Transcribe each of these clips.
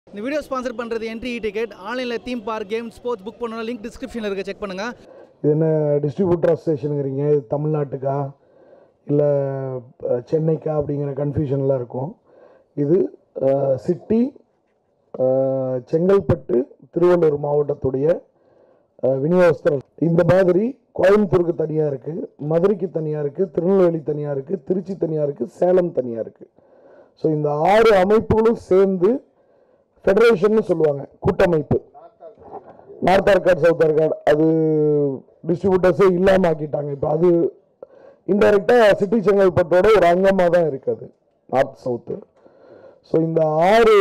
இந்த video sponsor பண்ணுறது entry ticket ஆன்லைனில் theme park game sports book பண்ணணும் லிங்க் டிஸ்கிரிப்ஷனில் இருக்க செக் பண்ணுங்கள் இது என்ன டிஸ்ட்ரிபியூட்டர் அசோசியேஷனுங்கிறீங்க இது தமிழ்நாட்டுக்கா இல்லை சென்னைக்கா அப்படிங்கிற கன்ஃபியூஷன்லாம் இருக்கும் இது சிட்டி செங்கல்பட்டு திருவள்ளூர் மாவட்டத்துடைய அஹ், விநியோகஸ்தர் இந்த மாதிரி கோயம்புத்தூருக்கு தனியாக இருக்குது மதுரைக்கு தனியாக இருக்குது திருநெல்வேலி தனியாக இருக்குது திருச்சி தனியாக இருக்குது சேலம் தனியாக இருக்குது ஸோ இந்த ஆறு அமைப்புகளும் சேர்ந்து ஃபெடரேஷன் சொல்லுவாங்க கூட்டமைப்பு நார்த் ஆர்காட் சவுத் ஆர்காட் அது டிஸ்ட்ரிபியூட்டர்ஸே இல்லாமல் ஆக்கிட்டாங்க இப்போ அது இன்டெரக்டாக சிட்டி செங்கல்பட்டோட ஒரு அங்கமாக தான் இருக்குது நார்த் சவுத்து ஸோ இந்த ஆறு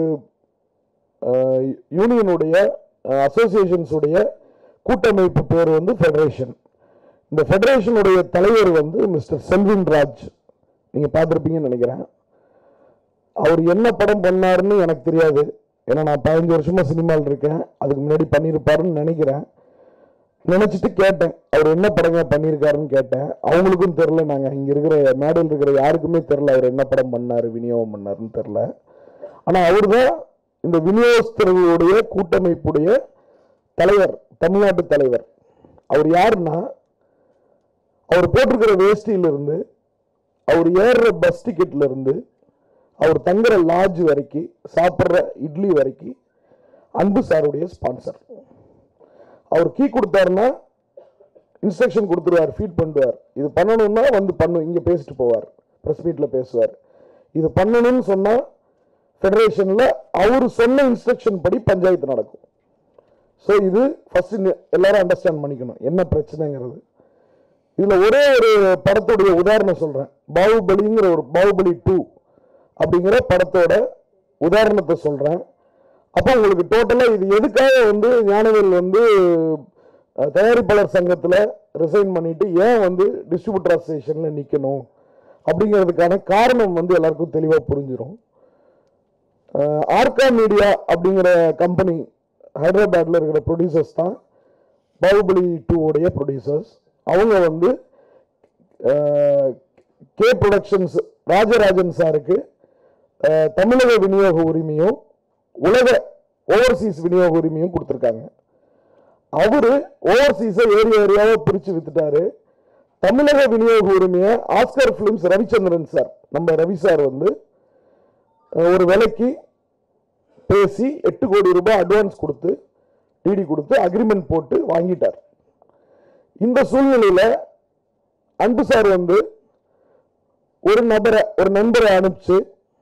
யூனியனுடைய அசோசியேஷன்ஸுடைய கூட்டமைப்பு பேர் வந்து ஃபெடரேஷன் இந்த ஃபெடரேஷனுடைய தலைவர் வந்து மிஸ்டர் செல்வின் ராஜ் நீங்கள் பார்த்துருப்பீங்கன்னு நினைக்கிறேன் அவர் என்ன படம் பண்ணாருன்னு எனக்கு தெரியாது ஏன்னா நான் பதினஞ்சு வருஷமா சினிமாவில் இருக்கேன் அதுக்கு முன்னாடி பண்ணியிருப்பாருன்னு நினைக்கிறேன் நினைச்சிட்டு கேட்டேன் அவர் என்ன படங்க பண்ணியிருக்காருன்னு கேட்டேன் அவங்களுக்கும் தெரில நாங்கள் இங்கே இருக்கிற மேடையில் இருக்கிற யாருக்குமே தெரில அவர் என்ன படம் பண்ணார் விநியோகம் பண்ணாருன்னு தெரில ஆனால் அவர் தான் இந்த விநியோகஸ்தர்களுடைய கூட்டமைப்புடைய தலைவர் தமிழ்நாட்டு தலைவர் அவர் யாருன்னா அவர் போட்டிருக்கிற வேஷ்டியிலிருந்து அவர் ஏறுற பஸ் டிக்கெட்ல இருந்து அவர் தங்குற லாட்ஜ் வரைக்கும் சாப்பிட்ற இட்லி வரைக்கும் அன்பு சாருடைய ஸ்பான்சர் அவர் கீ கொடுத்தாருன்னா இன்ஸ்ட்ரக்ஷன் கொடுத்துருவார் ஃபீட் பண்ணுவார் இது பண்ணணும்னா வந்து பண்ணு இங்கே பேசிட்டு போவார் ப்ரெஸ் மீட்டில் பேசுவார் இது பண்ணணும்னு சொன்னால் ஃபெடரேஷனில் அவர் சொன்ன இன்ஸ்ட்ரக்ஷன் படி பஞ்சாயத்து நடக்கும் ஸோ இது ஃபர்ஸ்ட் எல்லாரும் அண்டர்ஸ்டாண்ட் பண்ணிக்கணும் என்ன பிரச்சனைங்கிறது இதில் ஒரே ஒரு படத்துடைய உதாரணம் சொல்கிறேன் பாகுபலிங்கிற ஒரு பாகுபலி டூ அப்படிங்கிற படத்தோட உதாரணத்தை சொல்கிறேன் அப்போ உங்களுக்கு டோட்டலாக இது எதுக்காக வந்து ஞானவேல் வந்து அஹ், தயாரிப்பாளர் சங்கத்தில் ரிசைன் பண்ணிட்டு ஏன் வந்து டிஸ்ட்ரிபியூட்டர் அசோசியேஷனில் நிற்கணும் அப்படிங்கிறதுக்கான காரணம் வந்து எல்லாருக்கும் தெளிவாக புரிஞ்சிடும் ஆர்கா மீடியா அப்படிங்கிற கம்பெனி ஹைதராபாத்தில் இருக்கிற ப்ரொடியூசர்ஸ் தான் பாகுபலி டூ உடைய ப்ரொடியூசர்ஸ் அவங்க வந்து கே ப்ரொடக்ஷன்ஸ் ராஜராஜன் சாருக்கு அஹ், தமிழக விநியோக உரிமையும் உலக ஓவர்சீஸ் விநியோக உரிமையும் கொடுத்துருக்காங்க அவரு ஓவர்சீஸை ஏரியா ஏரியாவை பிரித்து வித்துட்டாரு தமிழக விநியோக உரிமையை ஆஸ்கர் ஃபிலிம்ஸ் ரவிச்சந்திரன் சார் நம்ம ரவி சார் வந்து அஹ், ஒரு விலைக்கு பேசி எட்டு கோடி ரூபாய் அட்வான்ஸ் கொடுத்து டிடி கொடுத்து அக்ரிமெண்ட் போட்டு வாங்கிட்டார் இந்த சூழ்நிலையில அன்பு சார் வந்து ஒரு நபரை ஒரு நண்பரை அனுப்பிச்சு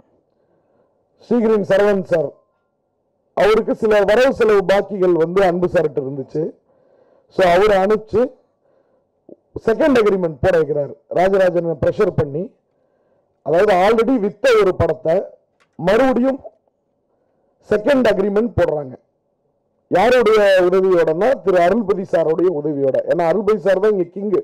ஸ்ரீகிரன் சரவணன் சார் அவருக்கு சில வரவு செலவு பாக்கிகள் வந்து அன்பு சார்கிட்ட இருந்துச்சு ஸோ அவரை அனுப்பிச்சு செகண்ட் அக்ரிமெண்ட் போட வைக்கிறார் ராஜராஜனை ப்ரெஷர் பண்ணி அதாவது ஆல்ரெடி வித்த ஒரு படத்தை மறுபடியும் செகண்ட் அக்ரிமெண்ட் போடுறாங்க யாருடைய உதவியோடனா திரு அருள்பதி சாருடைய உதவியோட ஏன்னா அருள்பதி சார் தான் இங்க கிங்கு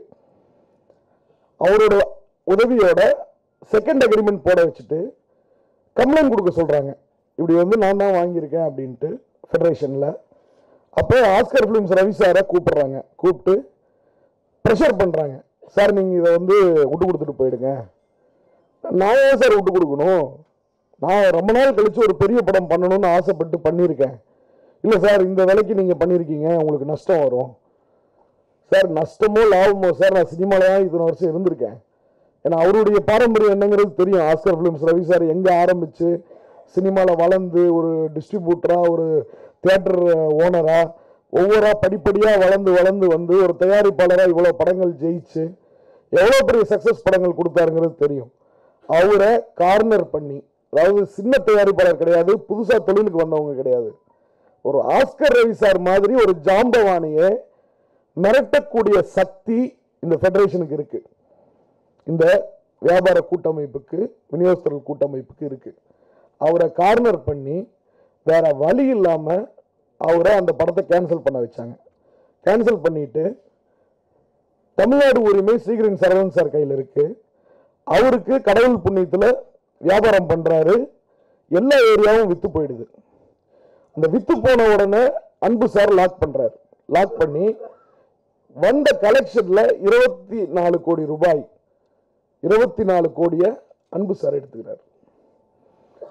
அவரோட உதவியோட செகண்ட் அக்ரிமெண்ட் போட வச்சுட்டு கம்ப்ளைண்ட் கொடுக்க சொல்றாங்க இப்படி வந்து நான் தான் வாங்கியிருக்கேன் அப்படின்ட்டு ஃபெடரேஷனில் அப்போ ஆஸ்கர் ஃபிலிம்ஸ் ரவி சாரை கூப்பிடுறாங்க கூப்பிட்டு ப்ரெஷர் பண்ணுறாங்க சார் நீங்கள் இதை வந்து விட்டு கொடுத்துட்டு போயிடுங்க நான் ஏன் சார் விட்டு கொடுக்கணும் நான் ரொம்ப நாள் கழிச்சு ஒரு பெரிய படம் பண்ணணும்னு ஆசைப்பட்டு பண்ணியிருக்கேன் இல்லை சார் இந்த விலைக்கு நீங்கள் பண்ணியிருக்கீங்க உங்களுக்கு நஷ்டம் வரும் சார் நஷ்டமோ லாபமோ சார் நான் சினிமாவில் தான் இத்தனை வருஷம் இருந்திருக்கேன் ஏன்னா அவருடைய பாரம்பரியம் என்னங்கிறது தெரியும் ஆஸ்கர் ஃபிலிம்ஸ் ரவி சார் எங்கே ஆரம்பித்து சினிமாவில் வளர்ந்து ஒரு டிஸ்ட்ரிபியூட்டராக ஒரு தியேட்டர் ஓனராக ஒவ்வொரு படிப்படியாக வளர்ந்து வளர்ந்து வந்து ஒரு தயாரிப்பாளராக இவ்வளோ படங்கள் ஜெயிச்சு எவ்வளோ பெரிய சக்ஸஸ் படங்கள் கொடுத்தாருங்கிறது தெரியும் அவரை கார்னர் பண்ணி அதாவது சின்ன தயாரிப்பாளர் கிடையாது புதுசாக தொழிலுக்கு வந்தவங்க கிடையாது ஒரு ஆஸ்கர் ரவி சார் மாதிரி ஒரு ஜாம்பவானியை மிரட்டக்கூடிய சக்தி இந்த ஃபெடரேஷனுக்கு இருக்கு இந்த வியாபார கூட்டமைப்புக்கு விநியோகஸ்தர்கள் கூட்டமைப்புக்கு இருக்கு அவரை கார்னர் பண்ணி வேற வழி இல்லாம அவரை அந்த படத்தை கேன்சல் பண்ண வச்சாங்க கேன்சல் பண்ணிட்டு தமிழ்நாடு உரிமை ஸ்ரீகிரன் சரவணன் சார் கையில் இருக்கு அவருக்கு கடவுள் புண்ணியத்தில் வியாபாரம் பண்றாரு எல்லா ஏரியாவும் வித்து போயிடுது அந்த வித்து போன உடனே அன்பு சார் லாக் பண்றாரு லாக் பண்ணி வந்த கலெக்ஷன்ல இருபத்தி நாலு கோடி ரூபாய் இருபத்தி நாலு கோடியை அன்பு சார் எடுத்துக்கிறார்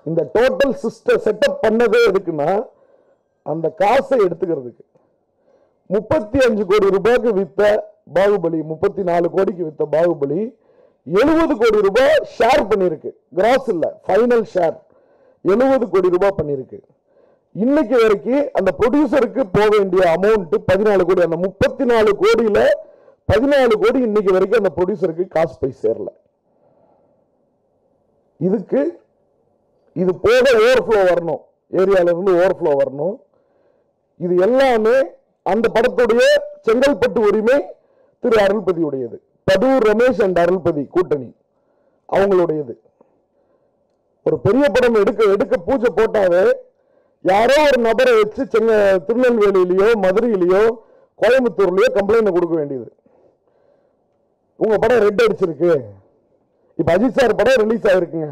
இந்த டோட்டல் சிஸ்டம் செட்டப் பண்ணதே எதுக்குன்னா அந்த காசை எடுத்துக்கிறதுக்கு முப்பத்தி அஞ்சு கோடி ரூபாய்க்கு வித்த பாகுபலி முப்பத்தி நாலு கோடிக்கு வித்த பாகுபலி எழுபது கோடி ரூபாய் ஷேர் பண்ணியிருக்கு கிராஸ் இல்ல ஃபைனல் ஷேர் எழுபது கோடி ரூபாய் பண்ணியிருக்கு இன்னைக்கு வரைக்கும் அந்த ப்ரொடியூசருக்கு போக வேண்டிய அமௌண்ட் பதினாலு கோடி அந்த முப்பத்தி நாலு கோடியில பதினாலு கோடி இன்னைக்கு வரைக்கும் அந்த ப்ரொடியூசருக்கு காசு போய் சேரல இதுக்கு இது போக ஓவர்ஃப்ளோ வரணும் ஏரியால இருந்து ஓவர்ஃப்ளோ வரணும் இது எல்லாமே அந்த படத்துடைய செங்கல்பட்டு உரிமை திரு அருள்பதியுடையது படூர் ரமேஷ் அண்ட் அருள்பதி கூட்டணி அவங்களுடையது ஒரு பெரிய படம் எடுக்க எடுக்க பூஜை போட்டாவே யாரோ ஒரு நபரை வச்சு செங்க திருநெல்வேலியிலயோ மதுரையிலயோ கோயம்புத்தூர்லயோ கம்ப்ளைண்ட் கொடுக்க வேண்டியது உங்க படம் ரெட் அடிச்சிருக்கு இப்ப அஜித் சார் படம் ரிலீஸ் ஆயிருக்குங்க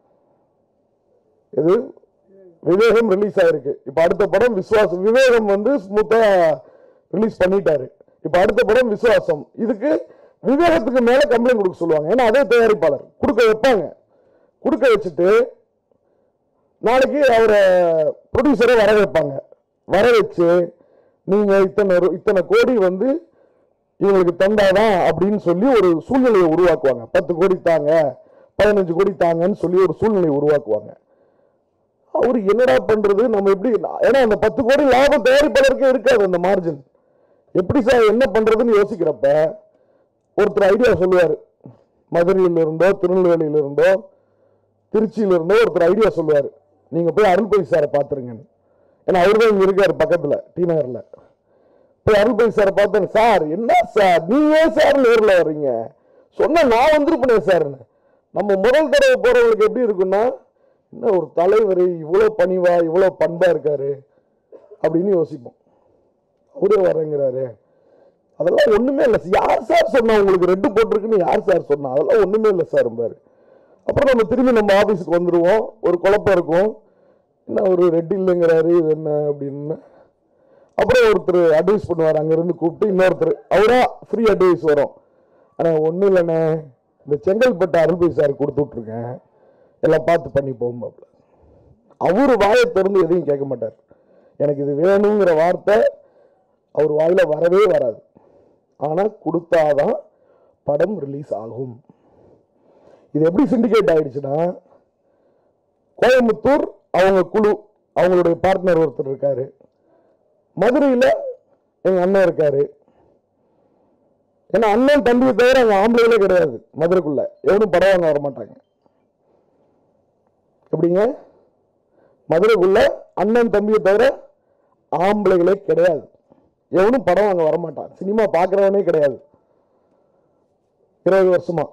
இது விவேகம் ரிலீஸ் ஆயிருக்கு இப்ப அடுத்த படம் விஸ்வாசம் விவேகம் வந்து ஸ்மூத்தா ரிலீஸ் பண்ணிட்டாரு இப்ப அடுத்த படம் விசுவாசம் இதுக்கு விவேகத்துக்கு மேல கம்ப்ளைண்ட் கொடுக்க சொல்லுவாங்க ஏன்னா அதே தயாரிப்பாளர் கொடுக்க வைப்பாங்க கொடுக்க வச்சுட்டு நாளைக்கு அவரை ப்ரொடியூசரை வர வைப்பாங்க வர வச்சு நீங்க இத்தனை ரூ- இத்தனை கோடி வந்து இவங்களுக்கு தந்தாதான் அப்படின்னு சொல்லி ஒரு சூழ்நிலையை உருவாக்குவாங்க பத்து கோடி தாங்க பதினஞ்சு கோடி தாங்கன்னு சொல்லி ஒரு சூழ்நிலையை உருவாக்குவாங்க அவரு என்னடா பண்றது நம்ம எப்படி ஏன்னா அந்த பத்து கோடி லாபம் தயாரிப்பாளருக்கே இருக்காது அந்த மார்ஜின் எப்படி சார் என்ன பண்றதுன்னு யோசிக்கிறப்ப ஒருத்தர் ஐடியா சொல்லுவார் மதுரையில இருந்தோ திருநெல்வேலியில இருந்தோ திருச்சியில இருந்தோ ஒருத்தர் ஐடியா சொல்லுவார் நீங்க போய் அருள்பதி சாரை பார்த்துருங்கன்னு ஏன்னா அவர் தான் இங்க இருக்காரு பக்கத்துல டி நகர்ல போய் அருள்பதி சாரை பார்த்தேன் சார் என்ன சார் நீங்க ஏன் சார் நேர்ல வர்றீங்க சொன்னா நான் வந்திருப்பேனே சார்னு நம்ம முதல் தடவை போறவங்களுக்கு எப்படி இருக்குன்னா என்ன ஒரு தலைவர் இவ்வளோ பணிவா இவ்வளோ பண்பா இருக்காரு அப்படின்னு யோசிப்போம் அவரே வரேங்கிறாரு அதெல்லாம் ஒண்ணுமே இல்லை யார் சார் சொன்னா உங்களுக்கு ரெட்டு போட்டிருக்குன்னு யார் சார் சொன்னா அதெல்லாம் ஒண்ணுமே இல்லை சார் பாரு அப்புறம் நம்ம திரும்பி நம்ம ஆபீஸ்க்கு வந்துருவோம் ஒரு குழப்பம் இருக்கும் என்ன ஒரு ரெட் இல்லைங்கிறாரு இது என்ன அப்படின்னு அப்புறம் ஒருத்தர் அட்வைஸ் பண்ணுவார் அங்கிருந்து கூப்பிட்டு இன்னொருத்தர் அவரா ஃப்ரீ அட்வைஸ் வரும் ஆனால் ஒன்றும் இல்லைண்ணே இந்த செங்கல்பட்டு அருள்பை சார் கொடுத்து விட்ருக்கேன் எல்லாம் பார்த்து பண்ணி போகும்பாப்புல அவர் வாயை திறந்து எதையும் கேட்க மாட்டார் எனக்கு இது வேணுங்கிற வார்த்தை அவர் வாயில வரவே வராது ஆனால் கொடுத்தாதான் படம் ரிலீஸ் ஆகும் இது எப்படி சிண்டிகேட் ஆயிடுச்சுன்னா கோயம்புத்தூர் அவங்க குழு அவங்களுடைய பார்ட்னர் ஒருத்தர் இருக்காரு மதுரையில் எங்க அண்ணன் இருக்காரு ஏன்னா அண்ணன் தம்பியை தவிர அங்க ஆம்பளைகளே கிடையாது மதுரைக்குள்ள எவனும் படம் வாங்க வர மாட்டாங்க எப்படிங்க மதுரைக்குள்ள அண்ணன் தம்பியை தவிர ஆம்பளைகளே கிடையாது எவனும் படம் வாங்க வர மாட்டான் சினிமா பார்க்கறவனே கிடையாது இருபது வருஷமா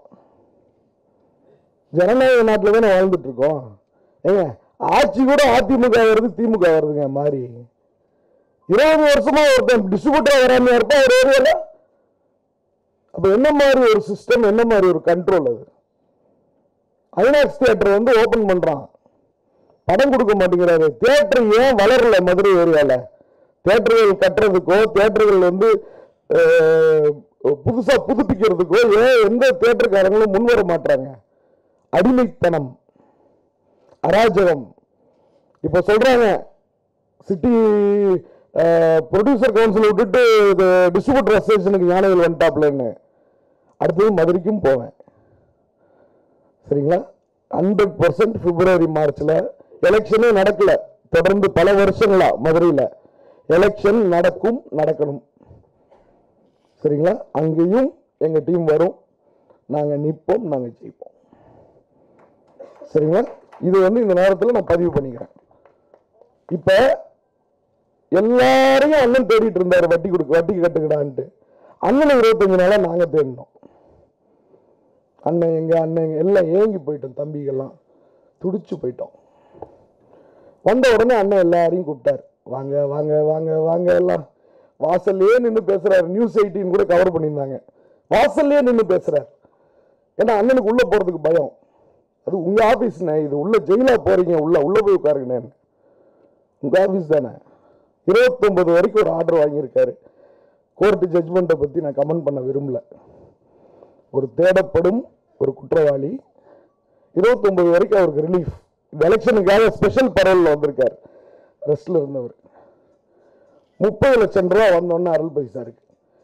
ஜனநாயக நாட்டில் தானே வாழ்ந்துட்டு இருக்கோம் ஏங்க ஆட்சி கூட அதிமுக வருது திமுக வருதுங்க மாறி இருபது வருஷமா ஒருத்தன் டிஸ்ட்ரிபியூட்டர் வராம இருப்பா ஒரு ஏரியால அப்ப என்ன மாதிரி ஒரு சிஸ்டம் என்ன மாதிரி ஒரு கண்ட்ரோல் அது ஐநாக்ஸ் தியேட்டர் வந்து ஓபன் பண்றான் படம் கொடுக்க மாட்டேங்கிறாரு தியேட்டர் ஏன் வளரல மதுரை ஏரியால தியேட்டர்கள் கட்டுறதுக்கோ தியேட்டர்கள் வந்து அஹ், புதுசா புதுப்பிக்கிறதுக்கோ ஏன் எந்த தியேட்டர்காரங்களும் முன் வர மாட்டாங்க அடிமைத்தனம் அராஜகம் இப்ப சொல்றாங்க சிட்டி ப்ரொடியூசர் கவுன்சில் விட்டுட்டு டிஸ்ட்ரிபியூட்டர் அசோசியேஷனுக்கு ஞானவேல் வந்துட்டாப்லன்னு அடுத்தது மதுரைக்கும் போவேன் சரிங்களா ஹண்ட்ரட் பர்சன்ட் பிப்ரவரி மார்ச்ல எலெக்ஷனே நடக்கல தொடர்ந்து பல வருஷங்களா மதுரையில் எலெக்ஷன் நடக்கும் நடக்கணும் சரிங்களா அங்கேயும் எங்க டீம் வரும் நாங்க நிற்போம் நாங்க ஜெயிப்போம் சரிங்களா இது வந்து இந்த நேரத்தில் நான் பதிவு பண்ணிக்கிறேன் இப்ப எல்லாரையும் அண்ணன் தேடிட்டு இருந்தாரு வட்டி கொடுக்க வட்டிக்கு கட்டுக்கடான்ட்டு அண்ணனை இருபத்தஞ்சு நாளா நாங்க தேடினோம் அண்ணன் எங்க அண்ணன் எங்க எல்லாம் ஏங்கி போயிட்டோம் தம்பிகள்லாம் துடிச்சு போயிட்டோம் வந்த உடனே அண்ணன் எல்லாரையும் கூப்பிட்டாரு வாங்க வாங்க வாங்க வாங்க எல்லாம் வாசல்லே நின்று பேசுறாரு நியூஸ் எயிட்டின் கூட கவர் பண்ணியிருந்தாங்க வாசல்லே நின்று பேசுறாரு ஏன்னா அண்ணனுக்கு உள்ள போறதுக்கு பயம் அது உங்க ஆபீஸ்ண்ணே இது உள்ள ஜெயிலா போறீங்க உள்ள உள்ள போய் உட்காருங்கண்ணே உங்க ஆபீஸ் தானே இருபத்தொன்பது வரைக்கும் ஒரு ஆர்டர் வாங்கியிருக்காரு கோர்ட்டு ஜட்ஜ்மெண்ட்டை பத்தி நான் கமெண்ட் பண்ண விரும்பல ஒரு தேடப்படும் ஒரு குற்றவாளி இருபத்தொன்பது வரைக்கும் அவருக்கு ரிலீஃப் இந்த எலெக்ஷனுக்காக ஸ்பெஷல் பரவலில் வந்திருக்கார் ரெஸ்ட்ல இருந்தவர் முப்பது லட்சம் ரூபா வந்தோடனே அருள் பைசாருக்கு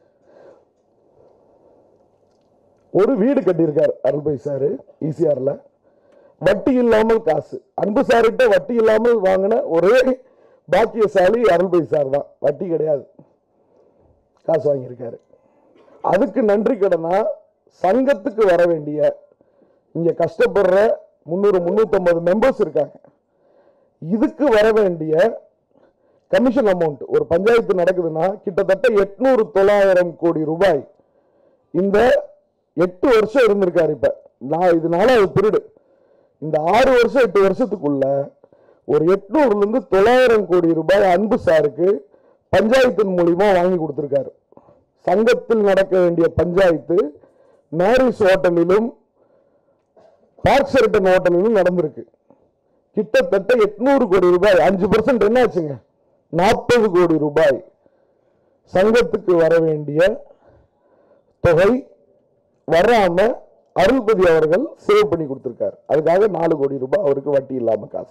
ஒரு வீடு கட்டியிருக்கார் அருள் பைசாரு ஈசிஆர்ல வட்டி இல்லாமல் காசு அன்பு சார்கிட்ட வட்டி இல்லாமல் வாங்கின ஒரே பாக்கியசாலி அருள் பைசார் தான் வட்டி கிடையாது காசு வாங்கியிருக்காரு அதுக்கு நன்றி கடனா சங்கத்துக்கு வர வேண்டிய இங்க கஷ்டப்படுற முந்நூறு முந்நூற்றம்பது மெம்பர்ஸ் இருக்காங்க இதுக்கு வர வேண்டிய கமிஷன் அமௌண்ட் ஒரு பஞ்சாயத்து நடக்குதுன்னா கிட்டத்தட்ட எட்நூறு தொள்ளாயிரம் கோடி ரூபாய் இந்த எட்டு வருஷம் இருந்திருக்காரு இப்ப நான் இதனால அது திருடு இந்த ஆறு வருஷம் எட்டு வருஷத்துக்குள்ள ஒரு எட்நூறுல இருந்து தொள்ளாயிரம் கோடி ரூபாய் அன்பு சாருக்கு பஞ்சாயத்தின் மூலியமா வாங்கி கொடுத்திருக்காரு சங்கத்தில் நடக்க வேண்டிய பஞ்சாயத்து மேரிஸ் ஹோட்டலிலும் பார்க் ஷெரட்டன் ஹோட்டலிலும் நடந்திருக்கு கிட்டத்தட்ட எட்நூறு கோடி ரூபாய் அஞ்சு பர்சன்ட் என்ன ஆச்சுங்க நாற்பது கோடி ரூபாய் சங்கத்துக்கு வர வேண்டிய தொகை வராம அருள்பதி அவர்கள் சேவ் பண்ணி கொடுத்திருக்காரு அதுக்காக நாலு கோடி ரூபாய் அவருக்கு வட்டி இல்லாம காசு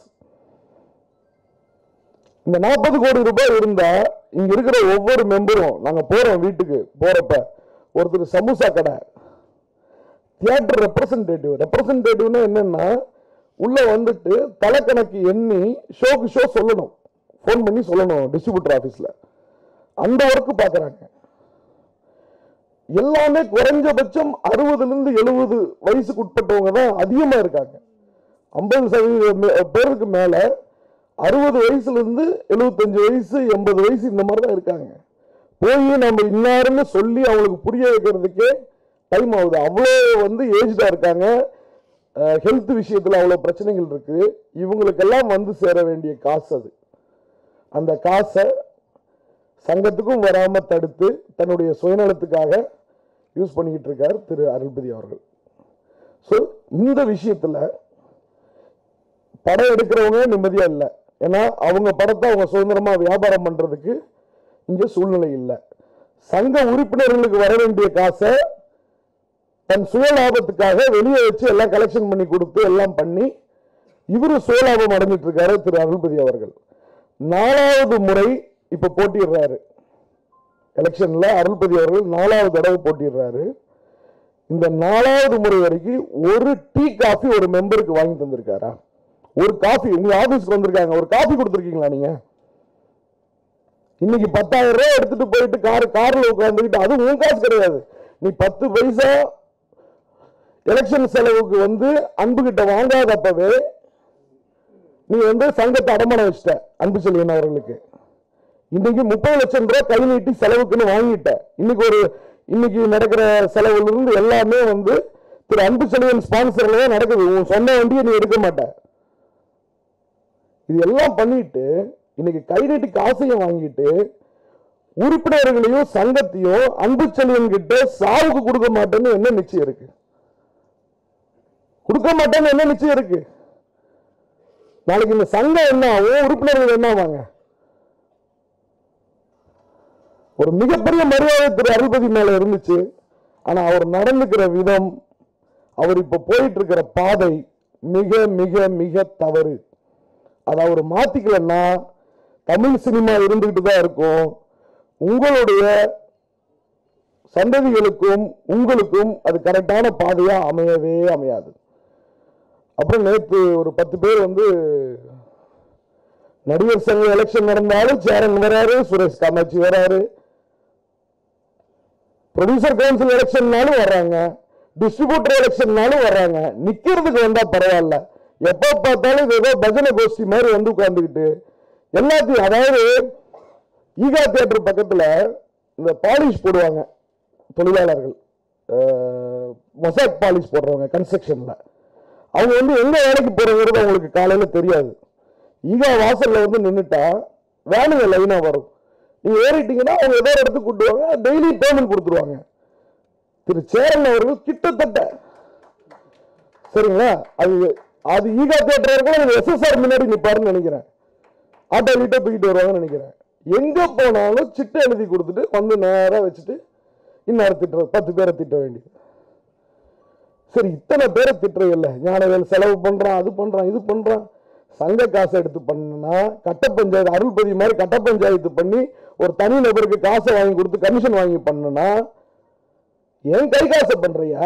இந்த நாற்பது கோடி ரூபாய் இருந்தா இங்க இருக்கிற ஒவ்வொரு மெம்பரும் நாங்க போறோம் வீட்டுக்கு போறப்ப ஒருத்தர் சமோசா கடை தியேட்டர் ரெப்ரசன்டேட்டிவ் ரெப்ரசன்டேட்டிவ்னா என்னன்னா உள்ள வந்துட்டு தலைக்கணக்கு எண்ணி ஷோக்கு ஷோ சொல்லணும் ஃபோன் பண்ணி சொல்லணும் டிஸ்ட்ரிபியூட்டர் ஆஃபீஸில் அந்த ஒர்க்கு பார்க்குறாங்க எல்லாமே குறைஞ்சபட்சம் அறுபதுல இருந்து எழுபது வயசுக்கு உட்பட்டவங்க தான் அதிகமாக இருக்காங்க ஐம்பது சதவீத மே- பேருக்கு மேலே அறுபது வயசுல இருந்து எழுபத்தஞ்சு வயசு எண்பது வயசு இந்த மாதிரி தான் இருக்காங்க போய் நம்ம இன்னாருன்னு சொல்லி அவங்களுக்கு புரிய வைக்கிறதுக்கே டைம் ஆகுது அவ்வளோ வந்து ஏஜ்டாக இருக்காங்க ஹெல்த் விஷயத்தில் அவ்வளோ பிரச்சனைகள் இருக்கு இவங்களுக்கெல்லாம் வந்து சேர வேண்டிய காசு அது அந்த காசை சங்கத்துக்கும் வராம தடுத்து தன்னுடைய சுயநலத்துக்காக யூஸ் பண்ணிக்கிட்டு இருக்கார் திரு அருள்பதி அவர்கள் ஸோ இந்த விஷயத்துல படம் எடுக்கிறவங்க நிம்மதியா இல்லை ஏன்னா அவங்க படத்தை அவங்க சுதந்திரமா வியாபாரம் பண்றதுக்கு இங்க சூழ்நிலை இல்லை சங்க உறுப்பினர்களுக்கு வர வேண்டிய காசை தன் சுய லாபத்துக்காக வெளியே வச்சு எல்லாம் கலெக்ஷன் பண்ணி கொடுத்து எல்லாம் பண்ணி இவரு சுயலாபம் அடைஞ்சிட்டு இருக்காரு திரு அருள்பதி அவர்கள் நாலாவது முறை இப்ப போட்டிடுறாரு எலெக்ஷன்ல அருள்பதி அவர்கள் நாலாவது தடவை போட்டிடுறாரு இந்த நாலாவது முறை வரைக்கும் ஒரு டீ காஃபி ஒரு மெம்பருக்கு வாங்கி தந்திருக்காரா ஒரு காஃபி உங்க ஆபீஸ்க்கு வந்திருக்காங்க ஒரு காஃபி கொடுத்துருக்கீங்களா நீங்க இன்னைக்கு பத்தாயிரம் ரூபாய் எடுத்துட்டு போயிட்டு கார் கார்ல உட்காந்துக்கிட்டு அது உன் காசு கிடையாது நீ பத்து பைசா எலெக்ஷன் செலவுக்கு வந்து அன்பு கிட்ட வாங்காதப்பவே நீ வந்து சங்கத்தை அடமானம் வச்சிட்ட அன்பு செல்வன் அவர்களுக்கு இன்னைக்கு முப்பது லட்சம் ரூபாய் கை நீட்டி செலவுக்குன்னு வாங்கிட்ட இன்னைக்கு ஒரு இன்னைக்கு நடக்கிற செலவுல இருந்து எல்லாமே வந்து திரு அன்பு செல்வன் ஸ்பான்சர்ல தான் நடக்குது உன் சொந்த வண்டியை நீ எடுக்க மாட்ட இது எல்லாம் பண்ணிட்டு இன்னைக்கு கை நீட்டி காசையும் வாங்கிட்டு உறுப்பினர்களையும் சங்கத்தையும் அன்பு செல்வன் கிட்ட சாவுக்கு கொடுக்க மாட்டேன்னு என்ன நிச்சயம் இருக்கு கொடுக்க மாட்டேன்னு என்ன நிச்சயம் இருக்கு நாளைக்கு இந்த சங்கம் என்ன ஆகும் உறுப்பினர்கள் என்ன ஆவாங்க ஒரு மிகப்பெரிய மரியாதை திரு அருள்பதி மேல இருந்துச்சு ஆனா அவர் நடந்துக்கிற விதம் அவர் இப்ப போயிட்டு இருக்கிற பாதை மிக மிக மிக தவறு அதை அவர் மாத்திக்கலன்னா தமிழ் சினிமா இருந்துகிட்டு தான் இருக்கும் உங்களுடைய சந்ததிகளுக்கும் உங்களுக்கும் அது கரெக்டான பாதையா அமையவே அமையாது அப்புறம் நேத்து ஒரு பத்து பேர் வந்து நடிகர் சங்க எலெக்ஷன் நடந்தாலும் சேரன் வராரு சுரேஷ் காமாட்சி வராரு ப்ரொடியூசர் கவுன்சில் எலெக்ஷன்னாலும் வர்றாங்க டிஸ்ட்ரிபியூட்டர் எலெக்ஷன்னாலும் வர்றாங்க நிக்கிறதுக்கு வந்தா பரவாயில்ல எப்ப பார்த்தாலும் இது ஏதோ பஜனை கோஷ்டி மாதிரி வந்து உட்கார்ந்துக்கிட்டு எல்லாத்தையும் அதாவது ஈகா தியேட்டர் பக்கத்துல இந்த பாலிஷ் போடுவாங்க தொழிலாளர்கள் மொசாக் பாலிஷ் போடுறவங்க கன்ஸ்ட்ரக்ஷன்ல அவங்க வந்து எங்க வேலைக்கு போறங்கிறது அவங்களுக்கு காலையில தெரியாது ஈகா வாசல்ல வந்து நின்னுட்டா வேனுங்க லைனா வரும் நீங்க ஏறிட்டீங்கன்னா அவங்க ஏதோ ஒரு இடத்துக்கு கூட்டுவாங்க டெய்லி பேமெண்ட் கொடுத்துருவாங்க திரு சேரன் அவர்கள் கிட்டத்தட்ட சரிங்களா அது அது ஈகா தியேட்டர் இருக்கும் எஸ்எஸ்ஆர் முன்னாடி நிப்பாருன்னு நினைக்கிறேன் ஆட்டோ வீட்டை தூக்கிட்டு வருவாங்கன்னு நினைக்கிறேன் எங்க போனாலும் சிட்டை எழுதி கொடுத்துட்டு வந்து நேரா வச்சுட்டு இன்னார் திட்டுற பத்து பேரை திட்ட வேண்டியது சரி இத்தனை பேரை திட்டுறது இல்லை ஞானவேல் செலவு பண்றான் அது பண்றான் இது பண்றான் சங்க காசை எடுத்து பண்ணா கட்ட பஞ்சாயத்து அருள்பதி மாதிரி கட்ட பஞ்சாயத்து பண்ணி ஒரு தனி நபருக்கு காசை வாங்கி கொடுத்து கமிஷன் வாங்கி பண்ணுனா ஏன் கை காசை பண்றியா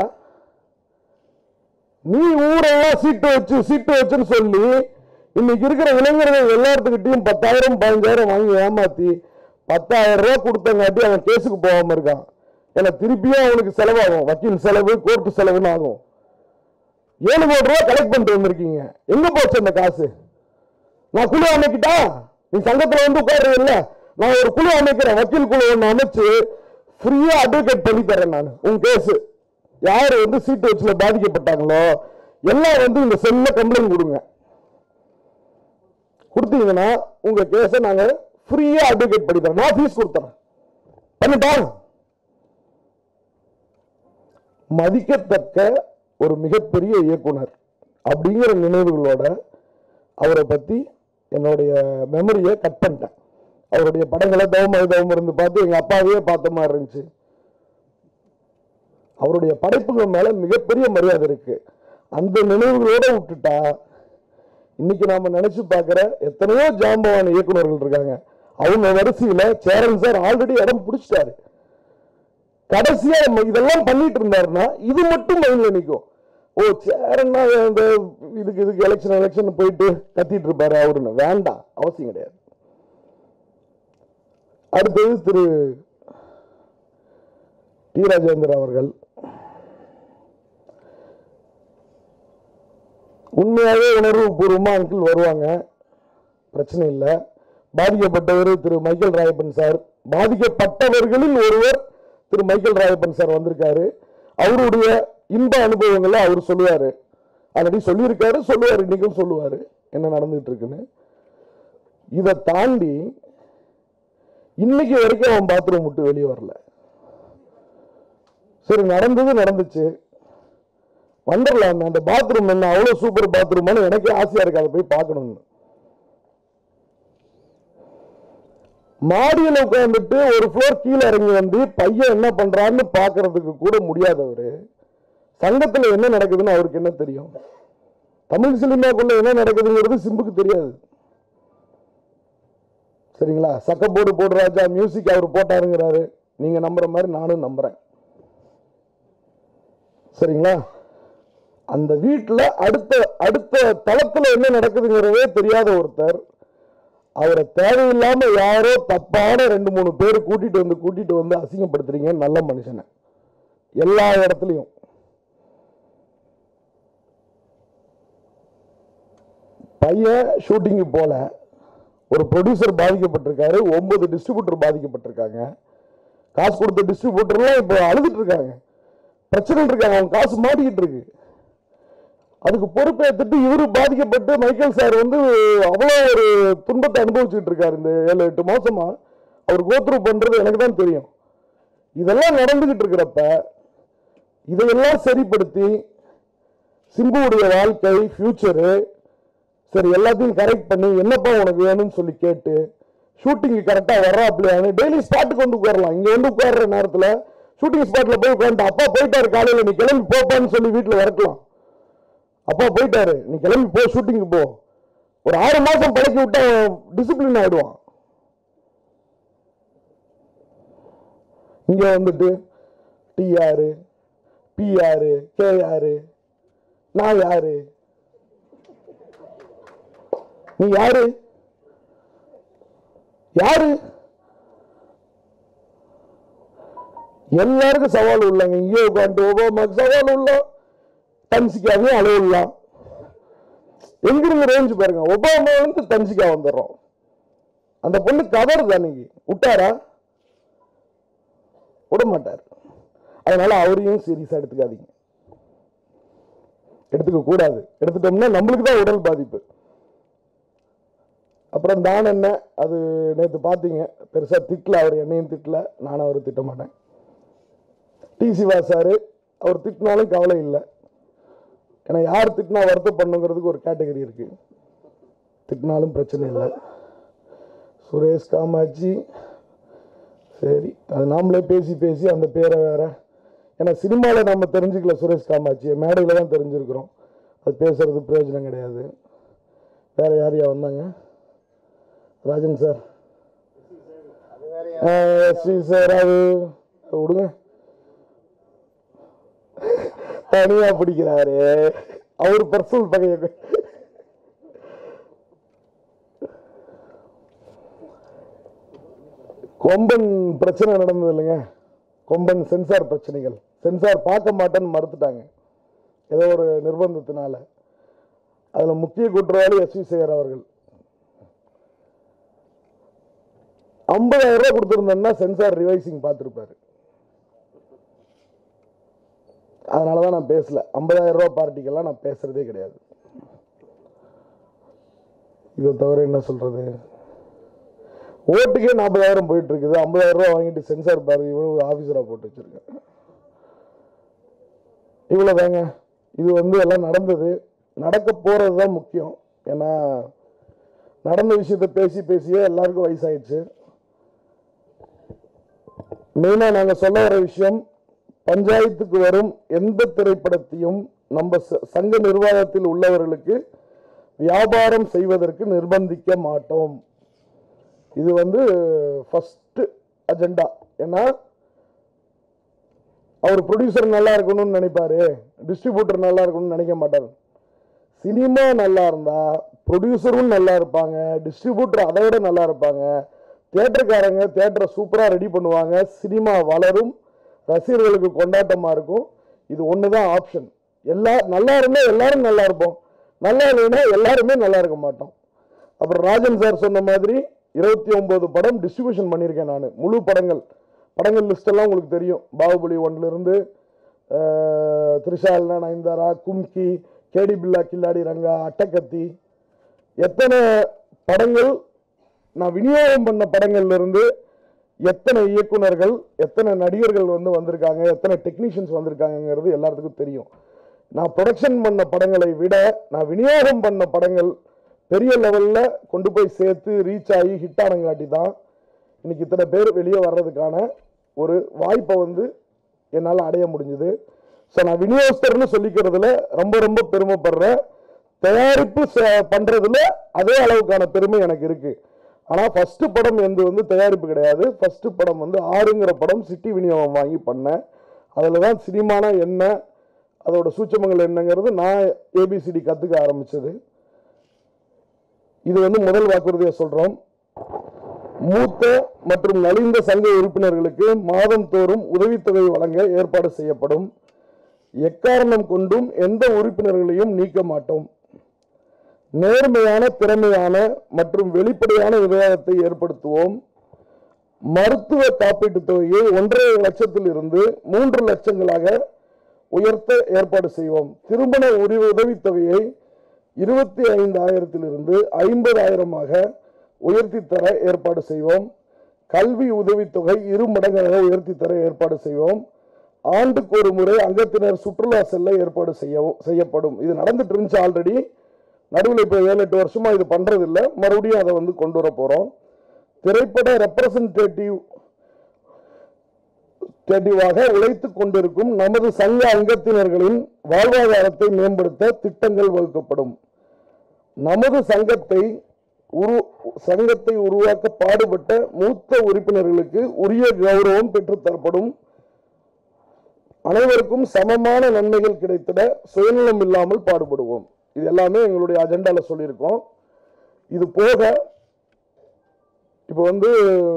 நீ ஊரெல்லாம் சீட்டு வச்சு சீட்டு வச்சுன்னு சொல்லி இன்னைக்கு இருக்கிற இளைஞர்கள் எல்லாத்துக்கிட்டையும் பத்தாயிரம் பதினஞ்சாயிரம் வாங்கி ஏமாத்தி பத்தாயிரம் ரூபாய் கொடுத்தங்காட்டி அவன் கேஸுக்கு போகாம இருக்கான் ஏன்னா திருப்பியும் அவனுக்கு செலவாகும் வக்கீல் செலவு கோர்ட்டு செலவுன்னு ஆகும் ஏழு கோடி ரூபாய் கலெக்ட் பண்ணிட்டு வந்திருக்கீங்க எங்க போச்சு அந்த காசு நான் குழு அமைக்கிட்டா நீ சங்கத்துல வந்து உட்கார்றது இல்ல நான் ஒரு குழு அமைக்கிறேன் வக்கீல் குழு ஒன்று அமைச்சு ஃப்ரீயா அட்வொகேட் பண்ணி தரேன் நான் உன் கேஸ் யார் வந்து சீட்டு வச்சுல பாதிக்கப்பட்டாங்களோ எல்லாம் வந்து இந்த செல்ல கம்ப்ளைண்ட் கொடுங்க கொடுத்தீங்கன்னா உங்க கேஸை நாங்க ஃப்ரீயா அட்வொகேட் பண்ணி தரேன் நான் ஃபீஸ் கொடுத்துறேன் பண்ணிட்டாங்க மதிக்கத்தக்க ஒரு மிகப்பெரிய இயக்குனர் அப்படிங்கிற நினைவுகளோட அவரை பத்தி என்னுடைய மெமரியை கட் பண்ணிட்டேன் அவருடைய படங்களை தவம தவம் இருந்து பார்த்து எங்க அப்பாவையே பார்த்த மாதிரி இருந்துச்சு அவருடைய படைப்புகள் மேல மிகப்பெரிய மரியாதை இருக்கு அந்த நினைவுகளோட விட்டுட்டா இன்னைக்கு நாம நினைச்சு பார்க்கிற எத்தனையோ ஜாம்பவான இயக்குனர்கள் இருக்காங்க அவங்க வரிசையில சேரன் சார் ஆல்ரெடி இடம் பிடிச்சிட்டாரு கடைசியா நம்ம இதெல்லாம் பண்ணிட்டு இருந்தாருன்னா இது மட்டும் மைண்ட்ல நிற்கும் ஓ சேரன்னா இந்த இதுக்கு இதுக்கு எலெக்ஷன் எலெக்ஷன் போயிட்டு கத்திட்டு இருப்பாரு அவருன்னு வேண்டாம் அவசியம் கிடையாது அடுத்தது திரு டி ராஜேந்திர அவர்கள் உண்மையாகவே உணர்வு பூர்வமா அங்கிள் வருவாங்க பிரச்சனை இல்லை பாதிக்கப்பட்டவர் திரு மைக்கேல் ராயப்பன் சார் பாதிக்கப்பட்டவர்களில் ஒருவர் திரு மைக்கேல் ராயப்பன் சார் வந்திருக்காரு அவருடைய இன்ப அனுபவங்களை அவர் சொல்லுவாரு ஆல்ரெடி சொல்லியிருக்காரு சொல்லுவார் இன்னைக்கும் சொல்லுவாரு என்ன நடந்துட்டு இருக்குன்னு இதை தாண்டி இன்னைக்கு வரைக்கும் அவன் பாத்ரூம் விட்டு வெளியே வரல சரி நடந்தது நடந்துச்சு வந்துடலாம் அந்த பாத்ரூம் என்ன அவ்வளவு சூப்பர் பாத்ரூம்னு எனக்கே ஆசையா இருக்கு அதை போய் பார்க்கணும்னு மாடியில் உட்காந்துட்டு ஒரு ஃப்ளோர் கீழே இறங்கி வந்து பையன் என்ன பண்றான்னு பார்க்கிறதுக்கு கூட முடியாதவர் சங்கத்துல என்ன நடக்குதுன்னு அவருக்கு என்ன தெரியும் தமிழ் சினிமாக்குள்ள என்ன நடக்குதுங்கிறது சிம்புக்கு தெரியாது சரிங்களா சக்கப்போடு போடு ராஜா மியூசிக் அவர் போட்டாருங்கிறாரு நீங்க நம்புற மாதிரி நானும் நம்புறேன் சரிங்களா அந்த வீட்டில் அடுத்த அடுத்த தளத்துல என்ன நடக்குதுங்கிறதே தெரியாத ஒருத்தர் அவரை தேவையில்லாம யாரோ தப்பான ரெண்டு மூணு பேர் கூட்டிட்டு வந்து கூட்டிட்டு வந்து அசிங்கப்படுத்துறீங்க நல்ல மனுஷனை எல்லா இடத்துலையும் பையன் ஷூட்டிங்கு போல ஒரு ப்ரொடியூசர் பாதிக்கப்பட்டிருக்காரு ஒன்பது டிஸ்ட்ரிபியூட்டர் பாதிக்கப்பட்டிருக்காங்க காசு கொடுத்த டிஸ்ட்ரிபியூட்டர்லாம் இப்போ அழுதுட்டு இருக்காங்க பிரச்சனை இருக்காங்க அவங்க காசு மாட்டிக்கிட்டு இருக்கு அதுக்கு பொறுப்பேற்றுட்டு இவரு பாதிக்கப்பட்டு மைக்கேல் சார் வந்து அவ்வளோ ஒரு துன்பத்தை அனுபவிச்சுட்டு இருக்காரு இந்த ஏழு எட்டு மாசமா அவர் கோத்ரூ பண்றது எனக்கு தான் தெரியும் இதெல்லாம் நடந்துகிட்டு இருக்கிறப்ப இதையெல்லாம் சரிப்படுத்தி சிம்புவுடைய வாழ்க்கை ஃபியூச்சரு சரி எல்லாத்தையும் கரெக்ட் பண்ணி என்னப்பா உனக்கு வேணும்னு சொல்லி கேட்டு ஷூட்டிங் கரெக்டா வர்றாப்லையான்னு டெய்லி ஸ்பாட்டுக்கு வந்து உட்காரலாம் இங்க வந்து உட்கார்ற நேரத்துல ஷூட்டிங் ஸ்பாட்ல போய் உட்காந்து அப்பா போயிட்டாரு காலையில நீ கிளம்பி போப்பான்னு சொல்லி வீட்டுல வரக்கலாம் அப்பா போயிட்டாரு நீ கிளம்பி போ ஷூட்டிங்க்கு போ ஒரு ஆறு மாசம் பழக்கி விட்டா டிசிப்ளின் ஆயிடுவான் இங்க வந்துட்டு டிஆர் பிஆர் கேஆர் நான் யாரு நீ யாரு யாரு எல்லாருக்கும் சவால் உள்ளங்க இங்கே உட்காந்து ஒபாமாக்கு சவால் உள்ள தன்சிக்காவையும் அளவிடலாம் எங்கிருந்து ரேஞ்ச் பாருங்க ஒபாமா வந்து தன்சிக்கா வந்துடுறோம் அந்த பொண்ணு கதறுது அன்னைக்கு விட்டாரா விட மாட்டார் அதனால அவரையும் சீரியஸா எடுத்துக்காதீங்க எடுத்துக்க கூடாது எடுத்துட்டோம்னா நம்மளுக்கு தான் உடல் பாதிப்பு அப்புறம் தான் என்ன அது நேற்று பார்த்தீங்க பெருசா திட்டல அவர் என்னையும் திட்டல நானும் அவர் திட்ட மாட்டேன் டி சிவா சார் அவர் திட்டினாலும் கவலை இல்லை ஏன்னா யார் திட்டினா வருத்தம் பண்ணுங்கிறதுக்கு ஒரு கேட்டகரி இருக்கு திட்டினாலும் பிரச்சனை இல்லை சுரேஷ் காமாட்சி சரி அது நாமளே பேசி பேசி அந்த பேரை வேற ஏன்னா சினிமாவில் நம்ம தெரிஞ்சுக்கல சுரேஷ் காமாட்சியை மேடையில் தான் தெரிஞ்சிருக்கிறோம் அது பேசுறது பிரயோஜனம் கிடையாது வேற யார் யார் வந்தாங்க ராஜன் சார் ஸ்ரீ சார் அது விடுங்க தனியா பிடிக்கிறாரு அவர் பர்சனல் பகைய கொம்பன் பிரச்சனை நடந்தது இல்லைங்க கொம்பன் சென்சார் பிரச்சனைகள் சென்சார் பார்க்க மாட்டேன்னு மறுத்துட்டாங்க ஏதோ ஒரு நிர்பந்தத்தினால அதுல முக்கிய குற்றவாளி எஸ் வி சேகர் அவர்கள் ஐம்பதாயிரம் ரூபாய் கொடுத்துருந்தேன்னா சென்சார் ரிவைசிங் பார்த்துருப்பாரு அதனால தான் நான் பேசல ஐம்பதாயிரம் ரூபாய் பார்ட்டிக்கெல்லாம் நான் பேசுறதே கிடையாது இதை தவிர என்ன சொல்றது ஓட்டுக்கே நாற்பதாயிரம் போயிட்டு இருக்குது ஐம்பதாயிரம் ரூபாய் வாங்கிட்டு சென்சார் பாரு இவ்வளவு ஆஃபீஸராக போட்டு வச்சிருக்கேன் இவ்வளோதாங்க இது வந்து எல்லாம் நடந்தது நடக்க போகிறது தான் முக்கியம் ஏன்னா நடந்த விஷயத்த பேசி பேசியே எல்லாருக்கும் வயசாயிடுச்சு மெயினாக நாங்கள் சொல்ல வர விஷயம் பஞ்சாயத்துக்கு வரும் எந்த திரைப்படத்தையும் நம்ம ச- சங்க நிர்வாகத்தில் உள்ளவர்களுக்கு வியாபாரம் செய்வதற்கு நிர்பந்திக்க மாட்டோம் இது வந்து ஃபர்ஸ்ட் அஜெண்டா ஏன்னா அவர் ப்ரொடியூசர் நல்லா இருக்கணும்னு நினைப்பாரு டிஸ்ட்ரிபியூட்டர் நல்லா இருக்கணும்னு நினைக்க மாட்டார் சினிமா நல்லா இருந்தா ப்ரொடியூசரும் நல்லா இருப்பாங்க டிஸ்ட்ரிபியூட்டர் அதை விட நல்லா இருப்பாங்க தியேட்டருக்காரங்க தியேட்டரை சூப்பராக ரெடி பண்ணுவாங்க சினிமா வளரும் ரசிகர்களுக்கு கொண்டாட்டமா இருக்கும் இது ஒன்று தான் ஆப்ஷன் எல்லா நல்லா இருந்தால் எல்லாரும் நல்லா இருப்போம் நல்லா இல்லைன்னா எல்லாருமே நல்லா இருக்க மாட்டோம் அப்புறம் ராஜன் சார் சொன்ன மாதிரி இருபத்தி ஒன்பது படம் டிஸ்ட்ரிபியூஷன் பண்ணியிருக்கேன் நான் முழு படங்கள் படங்கள் லிஸ்ட் எல்லாம் உங்களுக்கு தெரியும் பாகுபலி ஒன்ல இருந்து அஹ், திரிஷால்னா நயன்தாரா கும்கி கேடி பில்லா கில்லாடி ரங்கா அட்டக்கத்தி எத்தனை படங்கள் நான் விநியோகம் பண்ண படங்கள்ல இருந்து எத்தனை இயக்குனர்கள் எத்தனை நடிகர்கள் வந்து வந்திருக்காங்க எத்தனை டெக்னீஷியன்ஸ் வந்திருக்காங்கங்கிறது எல்லாத்துக்கும் தெரியும் நான் ப்ரொடக்ஷன் பண்ண படங்களை விட நான் விநியோகம் பண்ண படங்கள் பெரிய லெவலில் கொண்டு போய் சேர்த்து ரீச் ஆகி ஹிட் ஆனங்காட்டி தான் இன்னைக்கு இத்தனை பேர் வெளியே வர்றதுக்கான ஒரு வாய்ப்பை வந்து என்னால் அடைய முடிஞ்சுது ஸோ நான் விநியோகஸ்தர்னு சொல்லிக்கிறதுல ரொம்ப ரொம்ப பெருமைப்படுறேன் தயாரிப்பு ச- பண்றதுல அதே அளவுக்கான பெருமை எனக்கு இருக்கு ஆனா ஃபர்ஸ்ட் படம் எந்த வந்து தயாரிப்பு கிடையாது ஃபர்ஸ்ட் படம் வந்து ஆறுங்கிற படம் சிட்டி விநியோகம் வாங்கி பண்ணேன் அதில் தான் சினிமானா என்ன அதோட சூட்சமங்கள் என்னங்கிறது நான் ஏபிசிடி கற்றுக்க ஆரம்பிச்சது இது வந்து முதல் வாக்குறுதியை சொல்றோம் மூத்த மற்றும் நலிந்த சங்க உறுப்பினர்களுக்கு மாதந்தோறும் உதவித்தொகை வழங்க ஏற்பாடு செய்யப்படும் எக்காரணம் கொண்டும் எந்த உறுப்பினர்களையும் நீக்க மாட்டோம் நேர்மையான திறமையான மற்றும் வெளிப்படையான விவாதத்தை ஏற்படுத்துவோம் மருத்துவ காப்பீட்டுத் தொகையை ஒன்றரை லட்சத்தில் இருந்து மூன்று லட்சங்களாக உயர்த்த ஏற்பாடு செய்வோம் திருமண உரி உதவித்தொகையை இருபத்தி ஐந்தாயிரத்திலிருந்து ஐம்பதாயிரமாக உயர்த்தி தர ஏற்பாடு செய்வோம் கல்வி உதவித்தொகை இரு மடங்காக உயர்த்தி தர ஏற்பாடு செய்வோம் ஆண்டுக்கு ஒரு முறை அங்கத்தினர் சுற்றுலா செல்ல ஏற்பாடு செய்ய செய்யப்படும் இது நடந்துட்டு இருந்துச்சு ஆல்ரெடி நடுவில் இப்போ ஏழு எட்டு வருஷமா இது பண்றது இல்ல மறுபடியும் அதை வந்து கொண்டு வர போறோம் திரைப்பட ரெப்ரசன்டேட்டிவ் டேட்டிவாக உழைத்துக் கொண்டிருக்கும் நமது சங்க அங்கத்தினர்களின் வாழ்வாதாரத்தை மேம்படுத்த திட்டங்கள் வகுக்கப்படும் நமது சங்கத்தை உரு சங்கத்தை உருவாக்க பாடுபட்ட மூத்த உறுப்பினர்களுக்கு உரிய கௌரவம் பெற்றுத்தரப்படும் அனைவருக்கும் சமமான நன்மைகள் கிடைத்திட சுயநலம் இல்லாமல் பாடுபடுவோம் இது எல்லாமே எங்களுடைய அஜெண்டால சொல்லியிருக்கோம் இது போக இப்போ வந்து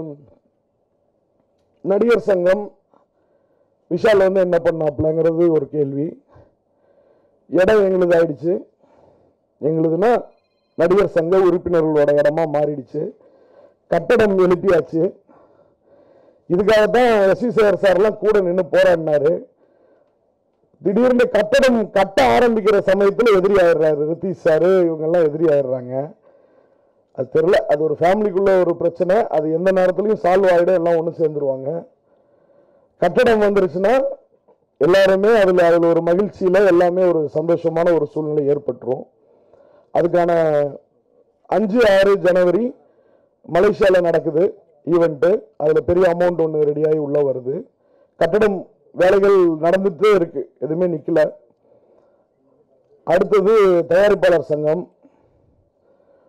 நடிகர் சங்கம் விஷால் வந்து என்ன பண்ணாப்லங்கிறது ஒரு கேள்வி இடம் எங்களுது ஆயிடுச்சு எங்களுதுன்னா நடிகர் சங்க உறுப்பினர்களோட இடமா மாறிடுச்சு கட்டடம் எழுப்பியாச்சு இதுக்காக தான் எஸ்வி சேகர் சார்லாம் கூட நின்று போராடினாரு திடீர்னு கட்டடம் கட்ட ஆரம்பிக்கிற சமயத்தில் எதிரி ஆயிடுறாரு ரித்தீஷ் சாரு இவங்கெல்லாம் எதிரி ஆயிடுறாங்க அது தெரியல அது ஒரு ஃபேமிலிக்குள்ள ஒரு பிரச்சனை அது எந்த நேரத்துலையும் சால்வ் ஆகிடும் எல்லாம் ஒன்று சேர்ந்துருவாங்க கட்டடம் வந்துருச்சுன்னா எல்லாருமே அதில் அதில் ஒரு மகிழ்ச்சியில் எல்லாமே ஒரு சந்தோஷமான ஒரு சூழ்நிலை ஏற்பட்டுரும் அதுக்கான அஞ்சு ஆறு ஜனவரி மலேசியாவில் நடக்குது ஈவெண்ட்டு அதில் பெரிய அமௌண்ட் ஒன்று ரெடியாகி உள்ளே வருது கட்டடம் வேலைகள் நடந்துட்டே இருக்கு எதுவுமே நிற்கல அடுத்தது தயாரிப்பாளர் சங்கம்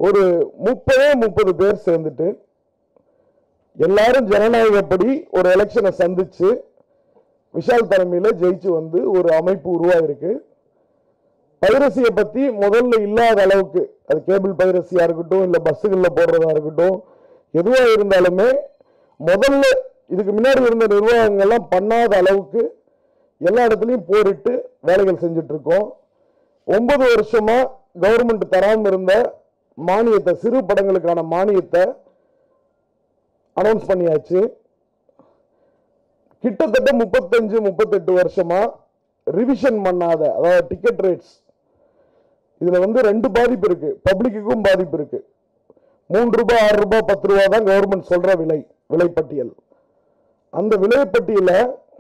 ஒரு முப்பதே முப்பது பேர் சேர்ந்துட்டு எல்லாரும் ஜனநாயகப்படி ஒரு எலெக்ஷனை சந்திச்சு விஷால் தலைமையில் ஜெயிச்சு வந்து ஒரு அமைப்பு உருவாயிருக்கு பைரசியை பத்தி முதல்ல இல்லாத அளவுக்கு அது கேபிள் பைரசியா இருக்கட்டும் இல்ல பஸ்ஸுகள்ல போடுறதா இருக்கட்டும் எதுவா இருந்தாலுமே முதல்ல இதுக்கு முன்னாடி இருந்த நிர்வாகங்கள்லாம் பண்ணாத அளவுக்கு எல்லா இடத்துலையும் போரிட்டு வேலைகள் செஞ்சுட்டு இருக்கோம் ஒன்பது வருஷமா கவர்மெண்ட் தராம இருந்த மானியத்தை சிறு படங்களுக்கான மானியத்தை அனௌன்ஸ் பண்ணியாச்சு கிட்டத்தட்ட முப்பத்தஞ்சு முப்பத்தெட்டு வருஷமா ரிவிஷன் பண்ணாத அதாவது டிக்கெட் ரேட்ஸ் இதுல வந்து ரெண்டு பாதிப்பு இருக்கு பப்ளிக்குக்கும் பாதிப்பு இருக்கு மூன்று ரூபாய் ஆறு ரூபாய் பத்து ரூபாய் தான் கவர்மெண்ட் சொல்ற விலை விலைப்பட்டியல் அந்த விலைப்பட்டியல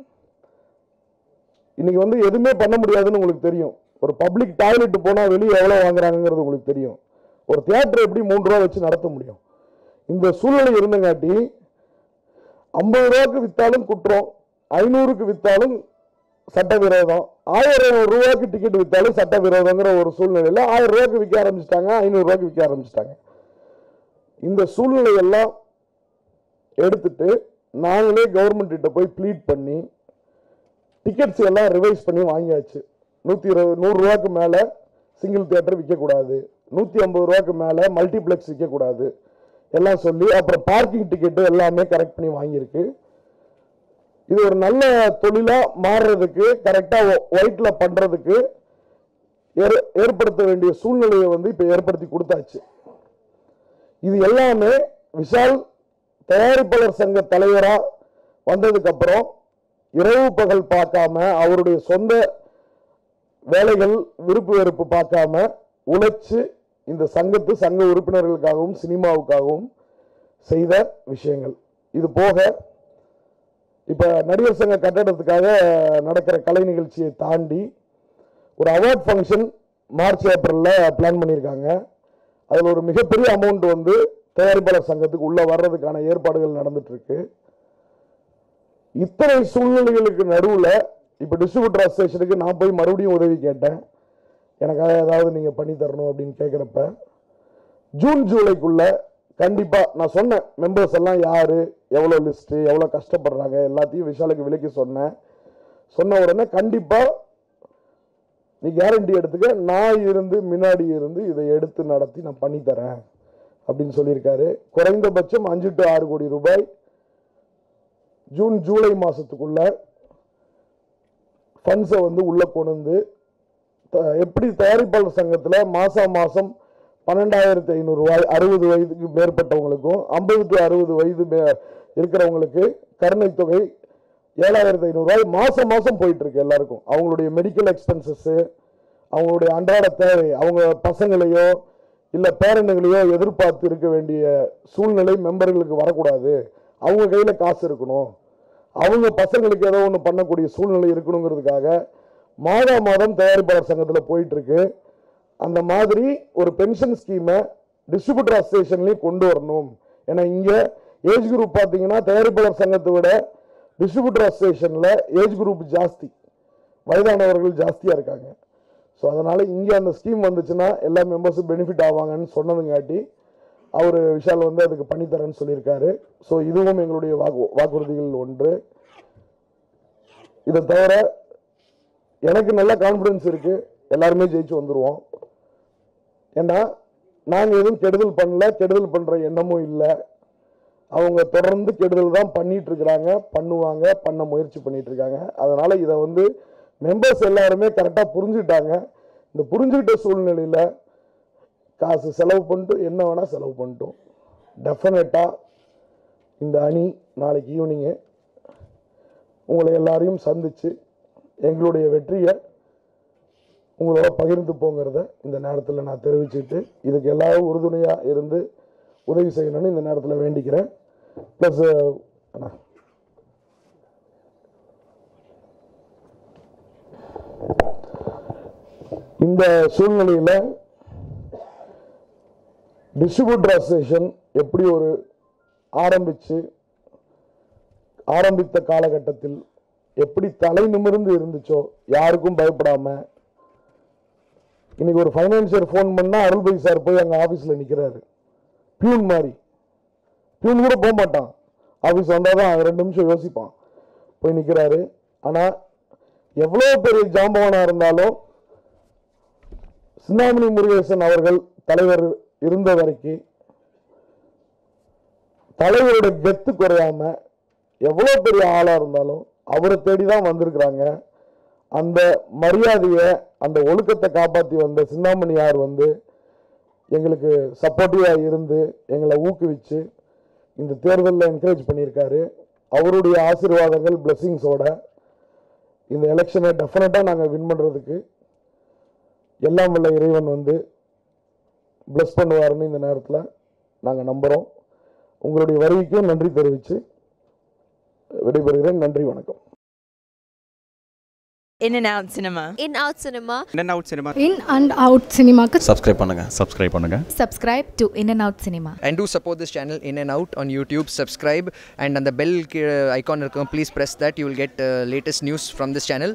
இன்னைக்கு வந்து எதுவுமே பண்ண முடியாதுன்னு உங்களுக்கு தெரியும் ஒரு பப்ளிக் டாய்லெட் போனா வெளியே எவ்வளவு வாங்குறாங்கிறது உங்களுக்கு தெரியும் ஒரு தியேட்டர் எப்படி மூன்று ரூபா வச்சு நடத்த முடியும் இந்த சூழ்நிலை இருந்தங்காட்டி ஐம்பது ரூபாய்க்கு வித்தாலும் குற்றம் ஐநூறுக்கு வித்தாலும் சட்டவிரோதம் ஆயிரம் ரூபாய்க்கு டிக்கெட் வித்தாலும் சட்டவிரோதங்கிற ஒரு சூழ்நிலையில் ஆயிரம் ரூபாய்க்கு விற்க ஆரம்பிச்சிட்டாங்க ஐநூறு ரூபாய்க்கு விற்க ஆரம்பிச்சிட்டாங்க இந்த சூழ்நிலையெல்லாம் எடுத்துட்டு நாங்களே கவர்மெண்ட் கிட்ட போய் ப்ளீட் பண்ணி டிக்கெட்ஸ் எல்லாம் ரிவைஸ் பண்ணி வாங்கியாச்சு நூற்றி இருபது நூறுரூவாக்கு மேலே சிங்கிள் தியேட்டர் விற்கக்கூடாது நூற்றி ஐம்பது ரூபாய்க்கு மேலே மல்டிப்ளெக்ஸ் விற்கக்கூடாது எல்லாம் சொல்லி அப்புறம் பார்க்கிங் டிக்கெட்டு எல்லாமே கரெக்ட் பண்ணி வாங்கியிருக்கு இது ஒரு நல்ல தொழிலா மாறுறதுக்கு கரெக்டா ஒயிட்ல பண்றதுக்கு ஏற்- ஏற்படுத்த வேண்டிய சூழ்நிலையை வந்து இப்ப ஏற்படுத்தி கொடுத்தாச்சு இது எல்லாமே விஷால் தயாரிப்பாளர் சங்க தலைவரா வந்ததுக்கு அப்புறம் இரவு பகல் பார்க்காம அவருடைய சொந்த வேலைகள் விருப்பு வெறுப்பு பார்க்காம உழைச்சு இந்த சங்கத்து சங்க உறுப்பினர்களுக்காகவும் சினிமாவுக்காகவும் செய்த விஷயங்கள் இது போக இப்ப நடிகர் சங்க கட்டடத்துக்காக நடக்கிற கலை நிகழ்ச்சியை தாண்டி ஒரு அவார்ட் ஃபங்க்ஷன் மார்ச் ஏப்ரல்ல பிளான் பண்ணியிருக்காங்க அதில் ஒரு மிகப்பெரிய அமௌண்ட் வந்து தயாரிப்பாளர் சங்கத்துக்கு உள்ள வர்றதுக்கான ஏற்பாடுகள் நடந்துட்டு இருக்கு இத்தனை சூழ்நிலைகளுக்கு நடுவில் இப்போ டிஸ்ட்ரிபியூட்டர் அசோசியேஷனுக்கு நான் போய் மறுபடியும் உதவி கேட்டேன் எனக்காக ஏதாவது நீங்கள் பண்ணி தரணும் அப்படின்னு கேட்குறப்ப ஜூன் ஜூலைக்குள்ள கண்டிப்பாக நான் சொன்னேன் மெம்பர்ஸ் எல்லாம் யார் எவ்வளோ லிஸ்ட்டு எவ்வளோ கஷ்டப்படுறாங்க எல்லாத்தையும் விஷாலுக்கு விலைக்கு சொன்னேன் சொன்ன உடனே கண்டிப்பாக நீ கேரண்டி எடுத்துக்க நான் இருந்து முன்னாடி இருந்து இதை எடுத்து நடத்தி நான் பண்ணி தரேன் அப்படின்னு சொல்லியிருக்காரு குறைந்தபட்சம் அஞ்சு டு ஆறு கோடி ரூபாய் ஜூன் ஜூலை மாசத்துக்குள்ள ஃபண்ட்ஸை வந்து உள்ள கொண்டு வந்து த- எப்படி தயாரிப்பாளர் சங்கத்தில் மாசம் மாசம் பன்னெண்டாயிரத்தி ஐநூறு ரூபாய் அறுபது வயதுக்கு மேற்பட்டவங்களுக்கும் ஐம்பது டு அறுபது வயது மே- இருக்கிறவங்களுக்கு கருணை தொகை ஏழாயிரத்தி ஐநூறுரூவாய் மாசம் மாசம் போயிட்டு இருக்கு எல்லாருக்கும் அவங்களுடைய மெடிக்கல் எக்ஸ்பென்சஸ் அவங்களுடைய அன்றாட தேவை அவங்க பசங்களையோ இல்லை பேரனுங்களையோ எதிர்பார்த்து இருக்க வேண்டிய சூழ்நிலை மெம்பர்களுக்கு வரக்கூடாது அவங்க கையில் காசு இருக்கணும் அவங்க பசங்களுக்கு ஏதோ ஒன்று பண்ணக்கூடிய சூழ்நிலை இருக்கணுங்கிறதுக்காக மாதா மாதம் தயாரிப்பாளர் சங்கத்தில் போயிட்டு இருக்கு அந்த மாதிரி ஒரு பென்ஷன் ஸ்கீமை டிஸ்ட்ரிபியூட்டர் அசோசியேஷன்லையும் கொண்டு வரணும் ஏன்னா இங்கே ஏஜ் குரூப் பார்த்தீங்கன்னா தயாரிப்பாளர் சங்கத்தை விட டிஸ்ட்ரிபியூட்டர் அசோசியேஷனில் ஏஜ் குரூப் ஜாஸ்தி வயதானவர்கள் ஜாஸ்தியாக இருக்காங்க ஸோ அதனால் இங்கே அந்த ஸ்கீம் வந்துச்சுன்னா எல்லா மெம்பர்ஸும் பெனிஃபிட் ஆவாங்கன்னு சொன்னதுங்காட்டி அவர் விஷால் வந்து அதுக்கு பண்ணித்தரேன்னு சொல்லியிருக்காரு ஸோ இதுவும் எங்களுடைய வாக்கு வாக்குறுதிகள் ஒன்று இதை தவிர எனக்கு நல்ல கான்ஃபிடன்ஸ் இருக்கு எல்லாருமே ஜெயிச்சு வந்துருவோம் ஏன்னா நாங்கள் எதுவும் கெடுதல் பண்ணல கெடுதல் பண்ணுற எண்ணமும் இல்லை அவங்க தொடர்ந்து கெடுதல் தான் பண்ணிட்டு இருக்கிறாங்க பண்ணுவாங்க பண்ண முயற்சி பண்ணிட்டு இருக்காங்க அதனால இதை வந்து மெம்பர்ஸ் எல்லாருமே கரெக்டாக புரிஞ்சுட்டாங்க இந்த புரிஞ்சுக்கிட்ட சூழ்நிலையில் காசு செலவு பண்ணிட்டு என்ன வேணால் செலவு பண்ணிட்டோம் டெஃபினட்டாக இந்த அணி நாளைக்கு ஈவினிங்கு உங்களை எல்லாரையும் சந்தித்து எங்களுடைய வெற்றியை உங்களோட பகிர்ந்து போங்கிறத இந்த நேரத்தில் நான் தெரிவிச்சுட்டு இதுக்கு எல்லாரும் உறுதுணையாக இருந்து உதவி செய்யணும்னு இந்த நேரத்தில் வேண்டிக்கிறேன் ப்ளஸ் அண்ணா இந்த சூழ்நிலையில் டிஸ்ட்ரிபியூட்டர் அசோசியேஷன் எப்படி ஒரு ஆரம்பிச்சு ஆரம்பித்த காலகட்டத்தில் எப்படி தலை நிமிர்ந்து இருந்துச்சோ யாருக்கும் பயப்படாம இன்னைக்கு ஒரு ஃபைனான்சியர் ஃபோன் பண்ணால் அருள்பை சார் போய் அங்கே ஆஃபீஸில் நிற்கிறாரு பியூன் மாதிரி பியூன் கூட போக மாட்டான் ஆஃபீஸ் வந்தால் தான் ரெண்டு நிமிஷம் யோசிப்பான் போய் நிற்கிறாரு ஆனால் எவ்வளோ பெரிய ஜாம்பவானாக இருந்தாலும் சிந்தாமணி முருகேசன் அவர்கள் தலைவர் இருந்த வரைக்கும் தலைவரோட கெத்து குறையாம எவ்வளோ பெரிய ஆளாக இருந்தாலும் அவரை தேடி தான் வந்திருக்கிறாங்க அந்த மரியாதையை அந்த ஒழுக்கத்தை காப்பாற்றி வந்த சிந்தாமணியார் வந்து எங்களுக்கு சப்போர்ட்டிவாக இருந்து எங்களை ஊக்குவிச்சு இந்த தேர்தலில் என்கரேஜ் பண்ணியிருக்காரு அவருடைய ஆசீர்வாதங்கள் பிளெஸிங்ஸோட இந்த எலெக்ஷனை டெஃபினட்டாக நாங்கள் வின் பண்ணுறதுக்கு எல்லாம் வல்ல இறைவன் வந்து ப்ளஸ் பண்ணுவாருன்னு இந்த நேரத்தில் நாங்கள் நம்புகிறோம் உங்களுடைய வருகைக்கும் நன்றி தெரிவித்து விடைபெறுகிறேன் நன்றி வணக்கம் In and out cinema. in out cinema In and out cinema. In and out சினிமாக்கு சப்ஸ்கிரைப் பண்ணுங்க Subscribe பண்ணுங்க. Subscribe to in and out cinema and do support this channel in and out on youtube subscribe and on the bell uh, icon இருக்கும், please press that you will get uh, latest news from this channel